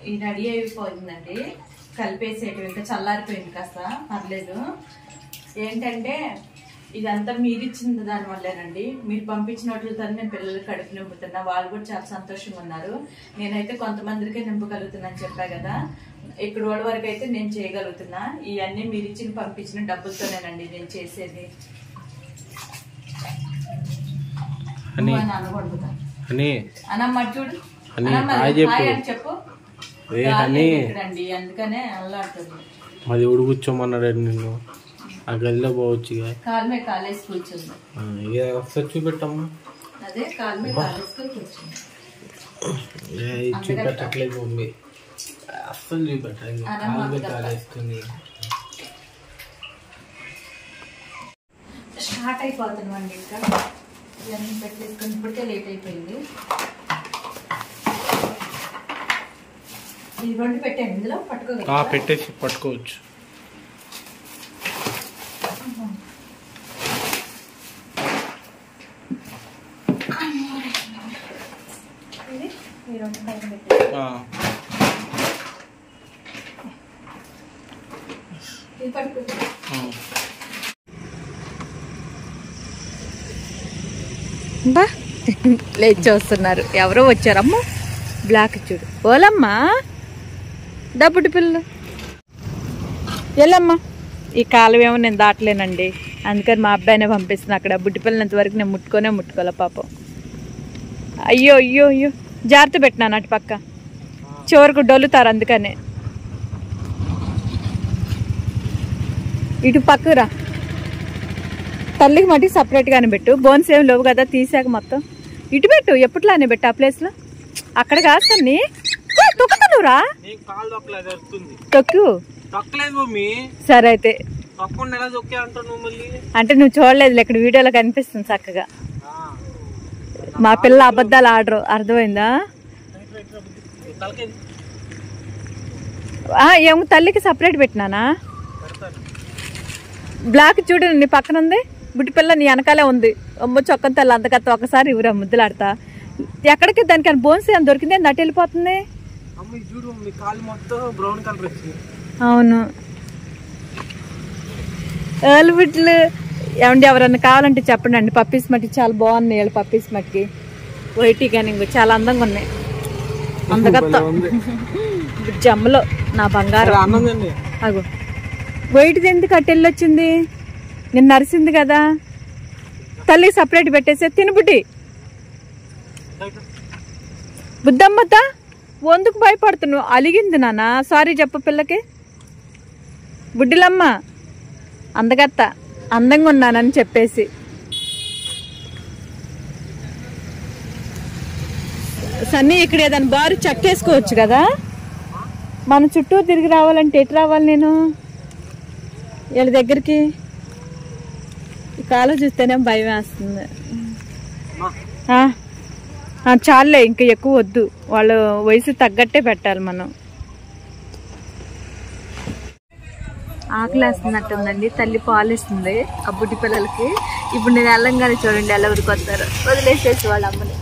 ఈ రెడీ అయిపోయిందండి కలిపేసేటివి ఇంకా చల్లారిపోయింది కాస్త పర్లేదు ఏంటంటే ఇదంతా మీరు ఇచ్చిన దాని వల్లేనండి మీరు పంపించిన వాటితో నేను పిల్లలకి కడుపు నింపుతున్నా వాళ్ళు కూడా చాలా సంతోషంగా ఉన్నారు నేనైతే కొంతమందికే నింపగలుగుతున్నాను చెప్పా కదా ఇక్కడ వాళ్ళ వరకు అయితే నేను చేయగలుగుతున్నా ఇవన్నీ మీరు ఇచ్చిన పంపించిన డబ్బులతోనేనండి నేను చేసేది అని నువ్వు అని అనకూడదు అని అనమ్మ చూడు అని అనమ్మ, హాయ్ చెప్పు. హాయ్ అని చెప్పు ఏ గాలి అని ఎక్కడండి అందుకనే అల్లాడుతుంది మాది ఉడు కూర్చోమన్నాడు నిన్ను ఆ గదిలో పోవచ్చు ఇక కాలు మీద కాలేసి కూర్చుంది ఆ, ఇక ఒకసారి చూపెట్టమ్మా అదే కాలు మీద కాలేసుకొని కూర్చుంది ఏ, ఇది చూపెట్టట్లేదు మమ్మీ అస్సలు చూపెట్టలేదు అరమ్మ కాలు మీద అబ్బా. కాలేస్తుంది స్టార్ట్ అయిపోతున్నామండి ఇంకా ఇవన్నీ పెట్టేసుకొని ఇప్పటికే లేట్ అయిపోయింది ఇది రెండు పెట్టాను ఇందులో ఆ, పట్టుకోగలరా పెట్టేసి పట్టుకోవచ్చు ఇది ఈ రెండు పైన పెట్టాను ఆ, ఇది పట్టుకో ఆ. బా లేచి చూస్తున్నారు ఎవరో వచ్చారమ్మా బ్లాక్ చూడు ఓలమ్మా డబ్బుటి పిల్లలు వెళ్ళమ్మా ఈ కాలం ఏమో నేను దాటలేనండి అందుకని మా అబ్బాయినే పంపిస్తున్నా అక్కడ బుడ్డి పిల్లలంత వరకు నేను ముట్టుకోనే ముట్టుకోలే పాపం అయ్యో అయ్యో అయ్యో జాగ్రత్త పెట్టినాను అటు పక్క చివరికి డొల్లుతారు అందుకనే ఇటు పక్కరా తల్లికి మటుకు సపరేట్గానే పెట్టు బోన్స్ ఏం లేవు కదా తీసాక మొత్తం ఇటు పెట్టు ఎప్పట్లానే పెట్టు ఆ ప్లేస్లో అక్కడ కాదు సన్ని తొక్కుతున్నావురా నీకు కాలు తొక్కలేదు వస్తుంది తొక్కు తొక్కలేదు మమ్మీ సరే అయితే తప్పకుండా ఎలా తొక్కే అంటావు నువ్వు మళ్ళీ అంటే నువ్వు చూడలేదు ఇక్కడ వీడియోలో కనిపిస్తుంది చక్కగా ఆ, మా పిల్ల అబద్ధాలు ఆడరు అర్థమైందా ఈ తలకేది ఆ, ఏమో తల్లికి సపరేట్ పెట్టినానా పెడతాను బ్లాక్ చూడండి నీ పక్కన ఉంది బుట్టి పిల్ల నీ వెనకాలే ఉంది అమ్మ చొక్కని తల్లి అంతకత్త ఒకసారి ఇవ్వరా ముద్దులాడతా ఎక్కడికి దానికి బోన్స్ ఏం దొరికింది నటు వెళ్ళిపోతుంది అమ్మ ఇది చూడు మీ కాలు మొత్తం బ్రౌన్ కలర్ వచ్చింది అవును ఏళ్ళు బిడ్డలు ఏమండి ఎవరన్నా కావాలంటే చెప్పండి అండి పప్పీస్ మట్టి చాలా బాగున్నాయి వీళ్ళ పప్పీస్ మట్టికి వైటీ కానీ ఇంకో చాలా అందంగా ఉన్నాయి అందగత్త ఉంది జమ్మలో నా బంగారం అన్నం తిండి అగో వైట్ది ఎందుకు అటు వెళ్ళొచ్చింది నిన్న నరిసింది కదా తల్లి సపరేట్ పెట్టేసే తినబుడ్డి బుద్ధమ్మత వందుకు భయపడుతున్నావు అలిగింది నాన్న సారీ చెప్పు పిల్లకి బుడ్డిలమ్మ అందగత్త అందంగా ఉన్నానని చెప్పేసి సన్నీ ఇక్కడ ఏదైనా బారు చక్కేసుకోవచ్చు కదా మన చుట్టూ తిరిగి రావాలంటే ఎటు రావాలి నేను వీళ్ళ దగ్గరికి ఈ కాలు చూస్తేనే భయం వేస్తుంది ఆ, ఆ, చాలులే ఇంకా ఎక్కువ వద్దు వాళ్ళ వయసు తగ్గట్టే పెట్టాలి మనం ఆకలి వేస్తున్నట్టుందండి తల్లి పాలిస్తుంది ఆ బుడ్డి పిల్లలకి ఇప్పుడు నేను వెళ్ళంగానే చూడండి ఎలా ఉరికొస్తారు వదిలేసేసి వాళ్ళ అమ్మని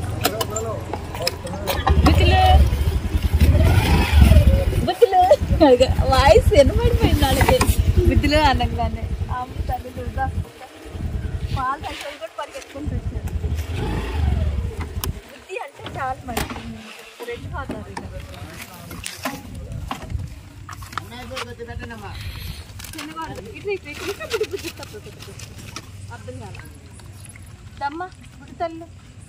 బుద్ధులు బుద్ధులు వాయిస్ వినపడిపోయింది వాళ్ళకి బుద్ధులు అనగానే అమ్మ తల్లి చూద్దా పాలు తల్లి కూడా పరిగెత్తుకుంటూ వచ్చారు బుద్ధి అంటే చాలా మంచి రెండు పోతారు చిన్నవాడు ఇట్లా ఇట్లా ఇట్లా ఇట్లా బుద్ధి బుద్ధి తప్పు తప్పు అర్థం కాదు దమ్మ బుద్ధి తల్లు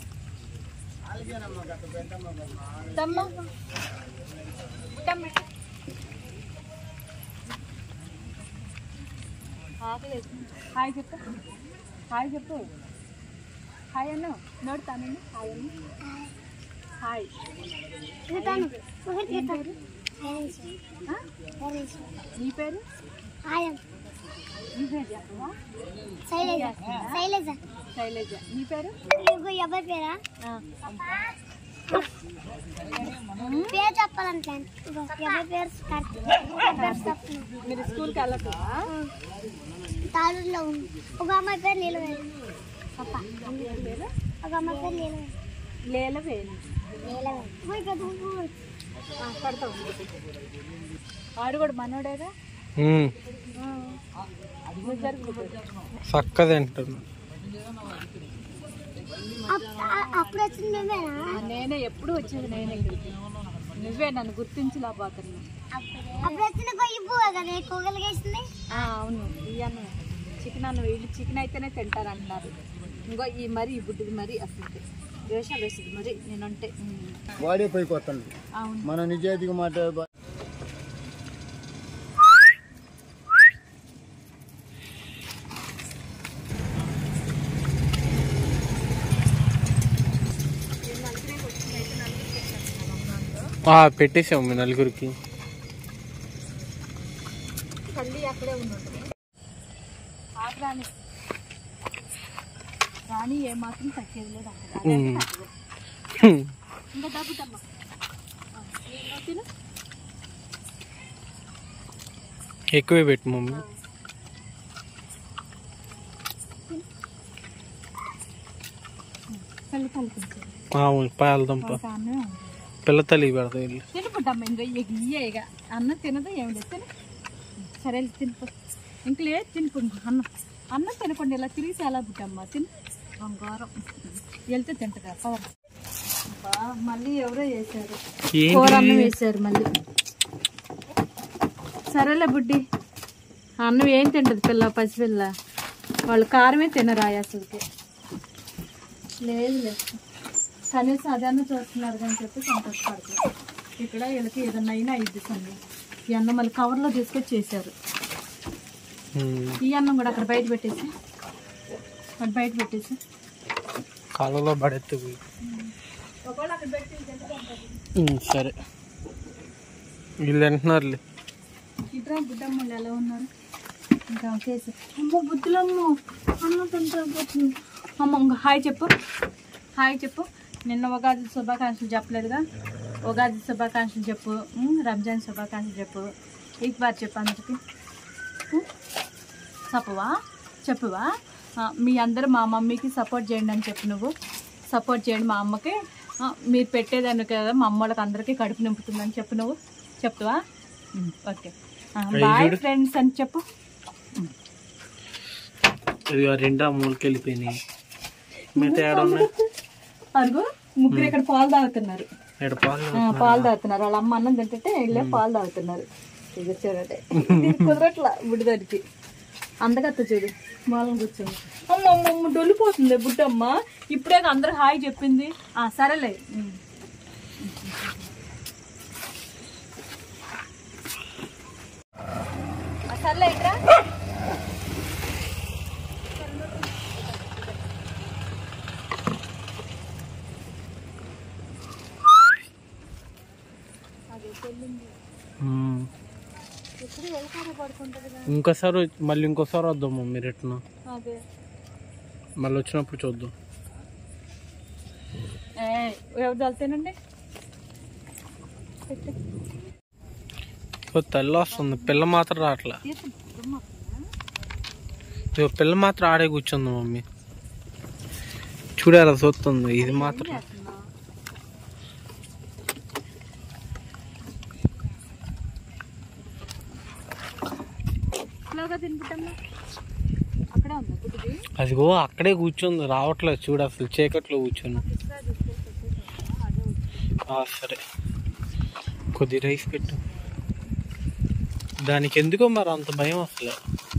దమ్మ దమ్మ ఆకలేదు హాయ్ చెప్పు హాయ్ చెప్పు హాయ్ అన్న నోడుతానండి హాయ్ అన్న హాయ్ నీ పేరు ఆ? నీ పేరు నీ పేరు చెప్పవా శైలజ శైలజ శైలజ నీ పేరు ఇంకో ఎవరి పేరా ఆ. పేరు చెప్పాలంటే ఇగో ఎవరి పేరు కార్తీక్. ఎవరి పేరు స్వప్న మీరు స్కూల్కి వెళ్ళదా తాళూరులో ఉంది ఒక అమ్మాయి పేరు నీలవేణి పప్ప పేరు ఒక అమ్మాయి పేరు నీలవేణి లేలవేణి నీలవేణి పోయి కదా ఊరు. పడతావు ఆడు కూడా మనోడేగా ఉమ్. చక్కది అంటున్నా అప్పుడు వచ్చింది నువ్వేనా నేనే ఎప్పుడు వచ్చేది నేనే ఇక్కడికి నువ్వే నన్ను గుర్తించలేకపోతున్నా అప్పుడు వచ్చిన కొయ్యి పువ్వు కదా కూగలిగేసింది అవును ఈ అన్న చికెన్ అన్న వీళ్ళు చికెన్ అయితేనే తింటారు అంటున్నారు ఇంకో ఈ మరి ఈ బుడ్డిది మరి అసలు వేషాలు వేసింది మరి నేనంటే ఉమ్. వాడే పైకి వస్తాడు అవును మన నిజాయితీగా మాట్లాడే ఆ, పెట్టేసాం మీ నలుగురికి తల్లి అక్కడే ఉన్నట్టు ఆకు రాని రాణి ఏమాత్రం తగ్గేది లేదు అక్కడ అదే ఉమ్. తగ్గదు. హ్మ్. ఇంకా తగ్గుతమ్మా తిను ఎక్కువే పెట్టు మమ్మీ తల్లి కలిపించు అవును పాలదంప ఒక అన్నమే ఉంది పిల్ల తల్లి పెడతా వెళ్ళి తినుకుంటామ్మా ఇంకా ఇక ఇయ్యే ఇక అన్నం తినదు ఏమి లేదు తిను సరే తినుకో ఇంక లేదు తినుకో అన్నం అన్నం తినకుండా ఇలా తిరిగి చాలా పుట్టమ్మా తిను బంగారం వెళ్తే తింటుందా పవర్ మళ్ళీ ఎవరో చేశారు కూర అన్నం ఏంటి వేశారు మళ్ళీ సరేలే బుడ్డి అన్నం ఏం తింటది పిల్ల పసిపిల్ల వాళ్ళు కారమే తినరా అసలుకి లేదు లేదు కనీసం అదన్నా చూస్తున్నారు అని చెప్పి సంతోషపడుతుంది ఇక్కడ వీళ్ళకి ఏదన్నా అయినా అయింది సంది ఈ అన్నం మళ్ళీ కవర్లో తీసుకొచ్చి చేశారు హ్మ్. ఈ అన్నం కూడా అక్కడ బయట పెట్టేసి అక్కడ బయట పెట్టేసి కాలంలో పడెత్తే పోయి ఒకవేళ అక్కడ పెట్టి హ్మ్, సరే వీళ్ళు తింటున్నారులే ఇట్రా బుడ్డమ్మలు ఎలా ఉన్నారు ఇంకా కేసు అమ్మో బుద్ధులమ్మ అన్నం తింటారు అమ్మ ఇంక హాయ్ చెప్పు హాయ్ చెప్పు నిన్న ఉగాది శుభాకాంక్షలు చెప్పలేదుగా ఉగాది శుభాకాంక్షలు చెప్పు ఉమ్, రంజాన్ శుభాకాంక్షలు చెప్పు ఈక్ బార్ చెప్పు అందరికి ఉమ్, చెప్పవా చెప్పువా ఆ, మీ అందరూ మా మమ్మీకి సపోర్ట్ చేయండి అని చెప్పు నువ్వు సపోర్ట్ చేయండి మా అమ్మకి ఆ, మీరు పెట్టేదాన్ని కదా మా అమ్మ వాళ్ళకి అందరికీ కడుపు నింపుతుందని చెప్పు నువ్వు చెప్తావా ఉమ్, ఓకే బాయ్ ఫ్రెండ్స్ అని చెప్పు ఇది ఆ రెండు ఆ మూలకి వెళ్ళిపోయినాయి మిగతా ఏడ ఉన్నాయి అరుగు ముగ్గురు ఇక్కడ పాలు తాగుతున్నారు ఏడ పాలు ఆ, పాలు తాగుతున్నారు వాళ్ళ అమ్మ అన్నం తింటుంటే వెళ్ళే పాలు తాగుతున్నారు ఇది చూడండి దీనికి కుదరట్లా బుడ్డదానికి అందగత్త చూడు మూలం కూర్చొని అమ్మ అమ్మ అమ్మ డొల్లిపోతుంది బుడ్డమ్మ ఇప్పుడే అందరు హాయ్ చెప్పింది ఆ సరేలే ఉమ్. ఆ, సర్లే ఇట్రా హ్మ్. ఎప్పుడు వెళ్ళకాడే పడుకుంటుంది కదా ఇంకోసారి వచ్చి- మళ్ళీ ఇంకోసారి వద్దాం మమ్మీ రిటర్న్ అదే మళ్ళీ వచ్చినప్పుడు చూద్దాం ఏ, ఎవరు చల్తానండి ఓ తల్లి వస్తుంది పిల్ల మాత్రం రావట్లా ఇదిగో పిల్ల మాత్రం ఆడే కూర్చుంది మమ్మీ చూడాలి చూస్తుంది ఇది మాత్రం ఇట్లాగా తినిపిట్టమ్మా అక్కడే ఉందా గుడ్డిది అదిగో అక్కడే కూర్చుంది రావట్లేదు చూడు అసలు చీకట్లో కూర్చుంది ఆ, సరే కొద్ది రైస్ పెట్టు దానికి ఎందుకో మరి అంత భయం అసలు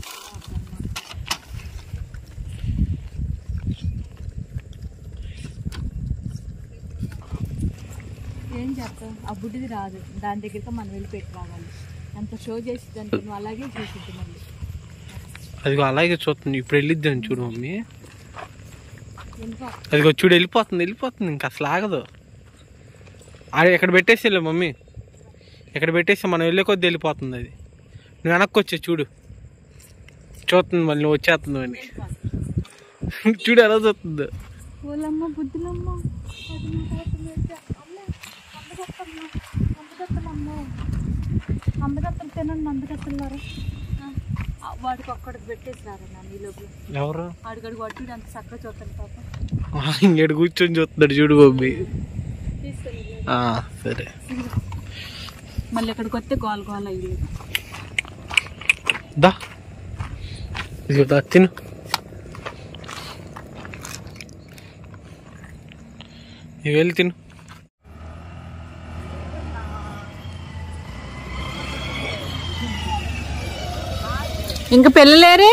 ఏం చేస్తాం ఆ బుడ్డిది రాదు దాని దగ్గరికి మనం వెళ్ళి పెట్టి రావాలి అంత షో చేసి దానికి నువ్వు అలాగే చేసిద్ది మళ్ళీ అదిగో అలాగే చూస్తుంది ఇప్పుడు వెళ్ళిద్దాం చూడు మమ్మీ వెళ్ళిపో అదిగో చూడు వెళ్ళిపోతుంది వెళ్ళిపోతుంది ఇంకా అసలు ఆగదు అది ఎక్కడ పెట్టేసేలే మమ్మీ ఎక్కడ పెట్టేసి మనం వెళ్ళే కొద్ది వెళ్ళిపోతుంది అది నువ్వు వెనక్కి వచ్చే చూడు చూస్తుంది మళ్ళీ నువ్వు వచ్చేస్తుంది అని చూడు ఎలా చూస్తుంది ఓలమ్మ బుద్ధులమ్మ అది నా కోసం అయితే. అమ్మే, అందగత్తమ్మ, అందగత్తలమ్మ. అందగత్తలు తినండి అందగత్తలారా ఆ, వాడికి ఒక్కడికి పెట్టేసి రారా నాన్న ఈ లోపల ఎవరు ఆడిగడికి వాడు అంత చక్కగా చూస్తాను పాప ఇంకెడు కూర్చొని చూస్తున్నాడు చూడు మమ్మీ తీసుకెళ్ళి ఆ, సరే మళ్ళీ ఇక్కడికి వస్తే గోల గోల అయ్యింది దా ఇది దా తిను ఇవి వెళ్ళి తిను ఇంకా పిల్లలేరే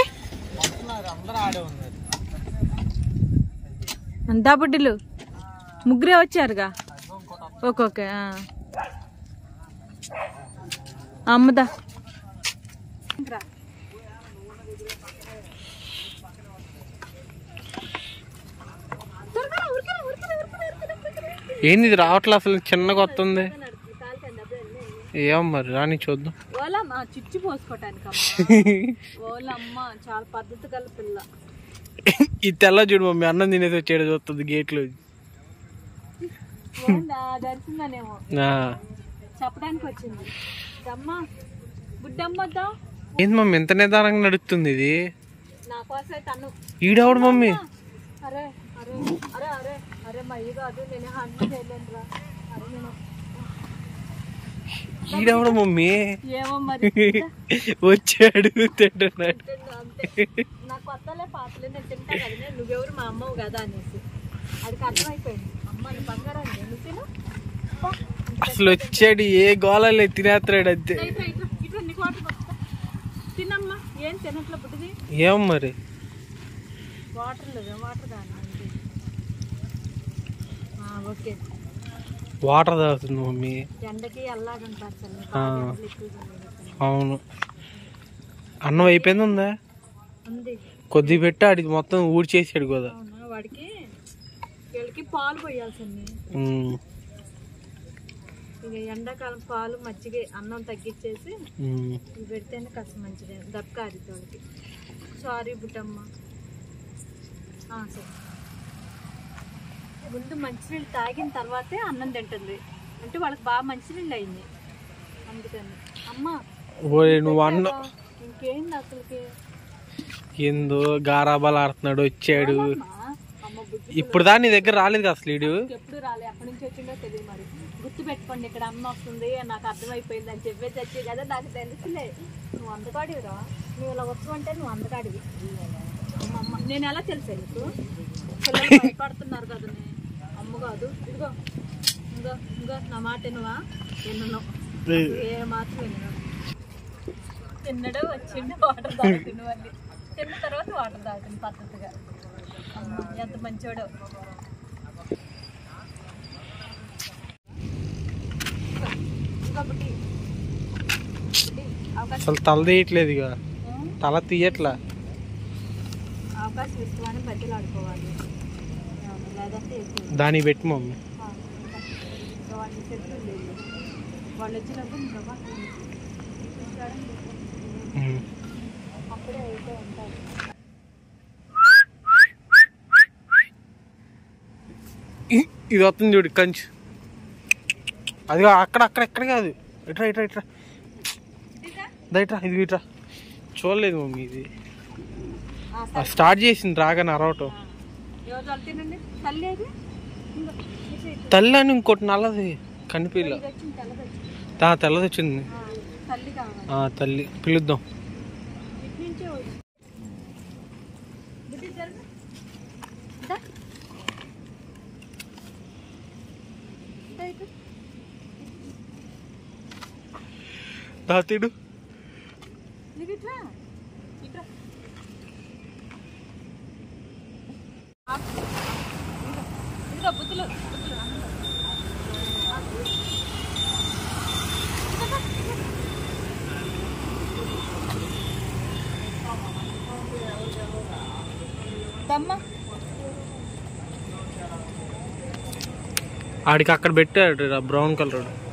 అంతా బుడ్డిలు ముగ్గురే వచ్చారుగా ఓకే ఓకే ఆ. అమ్మదా ఏంది ఇది రావట్లే అసలు చిన్నగా వస్తుంది ఏం మరి రాని చూద్దాం ఓలమ్మ చిచ్చి పోసుకోవటానికి ఓలమ్మ చాలా పద్ధతి గల పిల్ల ఈ తెల్ల చూడు మమ్మీ అన్నం తినేసి వచ్చేది చూస్తుంది గేట్లో దర్శిందనేమో ఆ. చెప్పడానికి వచ్చింది అమ్మ బుడ్డమ్మద్దా ఏంది మమ్మీ ఎంత నిదానంగా నడుస్తుంది ఇది నా కోసం అయితే అన్ను ఈడవడు మమ్మీ అరే అరే అరే అరే అరే మా అయ్య కాదు నేను హండ్రెడ్ చేయలేనురా అరే నేను ఈడవడు మమ్మీ ఏమో మరి వచ్చాడు తింటున్నాడు అంతే నాకు కొత్తలే పాతలే నేను తింటా కదా నేను నువ్వెవరు మా అమ్మవు కదా అనేసి అది అర్థమైపోయింది అమ్మ నీ బంగారం నువ్వు తిను పో. అసలు వచ్చాడు ఏ గోళాలు తినేస్తున్నాడు అంతే ఇట్రా, ఇట్రా, ఇట్రా, నీకు వాటర్ పట్టుకో. తినమ్మా ఏం తినట్లే బుడ్డిది ఏం మరి వాటర్ లేదు వాటర్ దాని ఓకే వాటర్ తాగుతుంది మమ్మీ ఎండకి అల్లాగంటారు చల్లని ఆ. ఎండలు ఎక్కువగా ఉన్నాయి. అవును అన్నం అయిపోయింది ఉందా ఉంది కొద్దిగా పెట్టి ఆడికి మొత్తం ఊడ్చేసాడు కదా అవునా వాడికి వీళ్ళకి పాలు పోయాల్సింది ఉమ్, ఇక ఎండాకాలం పాలు మజ్జిగ అన్నం తగ్గించేసి ఉమ్. ఇవి పెడితేనే కాస్త మంచిది దప్కారి తోడికి సారీ బుట్టమ్మ ఆ, సరే ముందు మంచినీళ్ళు తాగిన తర్వాతే అన్నం తింటుంది అంటే వాళ్ళకి బాగా మంచినీళ్ళు అయింది అందుకని అమ్మ ఓయ్ నువ్వు అన్న ఇంకేంది అసలుకి ఏందో గారాబాలు ఆడుతున్నాడు వచ్చాడు అమ్మ అమ్మ బుద్ధి ఇప్పుడు దా నీ దగ్గర రాలేదు కదా అసలు ఈడు ఎప్పుడు రాలే ఎక్కడి నుంచి వచ్చిందో తెలియదు మరి గుర్తు పెట్టుకోండి ఇక్కడ అమ్మ వస్తుంది నాకు అర్థమైపోయింది అని చెప్పేసి వచ్చి కదా నాకు తెలుసులే నువ్వు అందకాడివిరా నువ్వు ఇలా వచ్చావంటే నువ్వు అందకాడివి అమ్మ, అమ్మ నేను ఎలా తెలుసా నీకు పిల్లలు భయపడుతున్నారు కదా నే. అమ్మ కాదు ఇదిగో ఇంకో ఇంకో నా మాట వినవా వినను ఏ మాత్రం వినను తిన్నడు వచ్చిండు వాటర్ తాగుతుంది మళ్ళీ తిన్న తర్వాత వాటర్ తాగుతుంది పద్ధతిగా అమ్మ ఎంత మంచోడో ఇంకొకటి ఒకటి అవకాశం అసలు తల తీయట్లేదు ఇక తల తీయట్లా అవకాశం ఇస్తామని బద్దలు ఆడుకోవాలి అవును, లేదంటే ఎక్కువ. దానికి పెట్టి మమ్మీ ఆ, ఇంకా వాళ్ళు చెట్లు లేదు వాళ్ళు వచ్చినప్పుడు ఇంకా బా- చూడండి. ఉమ్. అప్పుడే అయితే ఉంటారు ఇ- ఇది వస్తుంది చూడు కంచు అది అక్కడ అక్కడ ఎక్కడ కాదు ఇట్రా ఇట్రా ఇట్రా దా ఇట్రా ఇది ఇట్రా చూడలేదు మమ్మీ ఇది ఆ, ఆ స్టార్ట్ చేసింది రాగానే అరవటం ఎవరు చల్లుతానండి తల్లి అది ఇంకో, ఇటు ఇటు. తల్లి అని ఇంకోటి నల్లది కనిపిల్ల ఇది వచ్చింది తెల్లది వచ్చింది దా తెల్లది వచ్చింది ఆ, తల్లి కావాలి ఆ తల్లి పిలుద్దాం ఇటు నుంచే వచ్చి బుద్ధి జరుగు దా. దా ఇటు. దా తిడు నీకు ఇట్రా ఇట్రా ఆపు. ఇదిగో, ఇదిగో బుద్ధులు బుద్ధులు అందులో. ఆపు. ఇదిగో, ఇదిగో. దమ్మ ఆడికి అక్కడ పెట్టాడు బ్రౌన్ కలర్